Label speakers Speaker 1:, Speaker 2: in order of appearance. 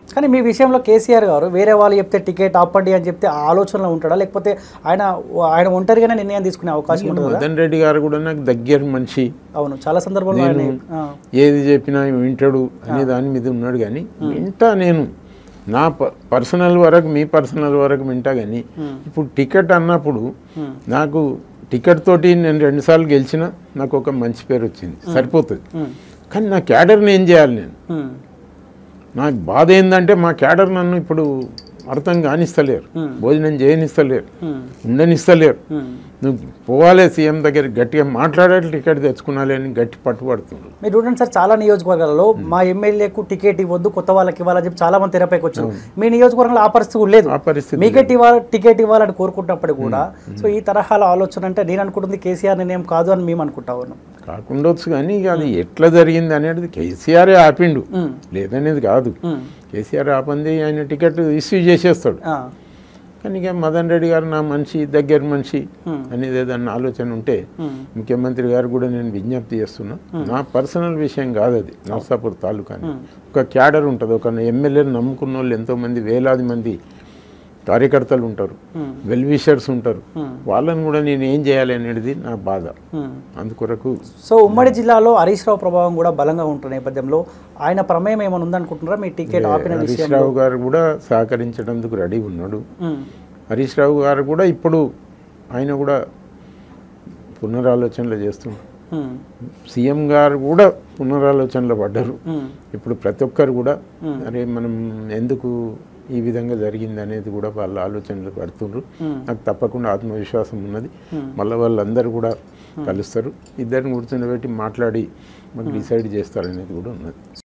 Speaker 1: కానీ మీ విషయంలో కేసీఆర్ గారు వేరే వాళ్ళు చెప్తే టికెట్ ఆపండి అని చెప్తే ఆ ఆలోచనలో ఉంటాడా లేకపోతే ఆయన ఆయన ఒంటరిగానే నిర్ణయం తీసుకునే అవకాశం ఉంటుంది కదా
Speaker 2: మదన్ రెడ్డి గారు కూడా నాకు దగ్గర మనిషి
Speaker 1: అవును చాలా సందర్భంలో ఆయన ఆ,
Speaker 2: ఏది చెప్పినా వింటాడు అనే దాని మీద ఉన్నాడు కానీ వింటా నేను నా పర్సనల్ వరకు మీ పర్సనల్ వరకు వింటా కానీ ఇప్పుడు టికెట్ అన్నప్పుడు నాకు టికెట్ తోటి నేను రెండుసార్లు గెలిచిన నాకు ఒక మంచి పేరు వచ్చింది సరిపోతుంది
Speaker 1: ఉమ్,
Speaker 2: కానీ నా క్యాడర్ని ఏం చేయాలి నేను
Speaker 1: ఉమ్,
Speaker 2: నాకు బాధ ఏంటంటే మా క్యాడర్ నన్ను ఇప్పుడు అర్థం కానిస్తలేరు భోజనం చేయనిస్తలేరు
Speaker 1: ఉమ్,
Speaker 2: ఉండనిస్తలేరు
Speaker 1: ఉమ్.
Speaker 2: నువ్వు పోవాలే సీఎం దగ్గర గట్టిగా మాట్లాడాలి టికెట్ తెచ్చుకున్నాలి అని గట్టి పట్టుబడుతున్నారు
Speaker 1: మీరు చూడండి సార్ చాలా నియోజకవర్గాలలో మా ఎమ్మెల్యేకు టికెట్ ఇవ్వద్దు కొత్త వాళ్ళకి ఇవ్వాలని చెప్పి చాలా మంది తెరపైకి వచ్చారు మీ నియోజకవర్గంలో ఆ పరిస్థితి కూడా లేదు
Speaker 2: ఆ పరిస్థితి
Speaker 1: మీకెట్ ఇవ్వాలి టికెట్ ఇవ్వాలని కోరుకుంటున్నప్పుడు కూడా సో ఈ తరహాల ఆలోచన అంటే నేను అనుకుంటుంది కేసీఆర్ నిర్ణయం కాదు అని మేము అనుకుంటా ఉన్నాం
Speaker 2: కాకుండొచ్చు కానీ ఇక అది ఎట్లా జరిగింది అనేది కేసీఆర్ ఆపిండు
Speaker 1: ఉమ్,
Speaker 2: లేదనేది కాదు
Speaker 1: ఉమ్,
Speaker 2: కేసీఆర్ ఆపంది ఆయన టికెట్ ఇష్యూ చేసేస్తాడు
Speaker 1: ఆ,
Speaker 2: కానీ ఇక మదన్ రెడ్డి గారు నా మనిషి దగ్గర మనిషి
Speaker 1: Hmm.
Speaker 2: అనేది ఏదన్నా ఆలోచన ఉంటే
Speaker 1: ఉమ్,
Speaker 2: ముఖ్యమంత్రి గారు కూడా నేను విజ్ఞప్తి చేస్తున్నా నా పర్సనల్ విషయం కాదు అది నర్సాపూర్ తాలూకాని ఒక క్యాడర్ ఉంటుంది ఒక ఎమ్మెల్యేని నమ్ముకున్న వాళ్ళు ఎంతోమంది వేలాది మంది కార్యకర్తలు ఉంటారు
Speaker 1: Hmm.
Speaker 2: వెల్ విషర్స్ ఉంటారు
Speaker 1: Hmm.
Speaker 2: వాళ్ళని కూడా నేను ఏం చేయాలి అనేది నా బాధ
Speaker 1: ఉమ్.
Speaker 2: అందుకొరకు
Speaker 1: సో ఉమ్మడి జిల్లాలో హరీష్ రావు ప్రభావం కూడా బలంగా ఉంటున్న నేపథ్యంలో ఆయన ప్రమేయం ఏమైనా ఉందనుకుంటున్నారా మీ టికెట్ ఆపిన
Speaker 2: హరీష్
Speaker 1: విషయం
Speaker 2: రావు గారు కూడా సహకరించడానికి రెడీ ఉన్నాడు
Speaker 1: ఉమ్,
Speaker 2: హరీష్ రావు గారు కూడా ఇప్పుడు ఆయన కూడా పునరాలోచనలు చేస్తున్నారు
Speaker 1: ఉమ్,
Speaker 2: సీఎం గారు కూడా పునరాలోచనలు పడ్డారు
Speaker 1: ఉమ్,
Speaker 2: ఇప్పుడు ప్రతి ఒక్కరు కూడా అరే మనం ఎందుకు ఈ విధంగా జరిగింది అనేది కూడా వాళ్ళ ఆలోచనలు పడుతుండ్రు నాకు తప్పకుండా ఆత్మవిశ్వాసం ఉన్నది మళ్ళీ వాళ్ళందరూ కూడా కలుస్తారు ఇద్దరిని కూర్చొని పెట్టి మాట్లాడి మాకు డిసైడ్ చేస్తారనేది కూడా ఉన్నది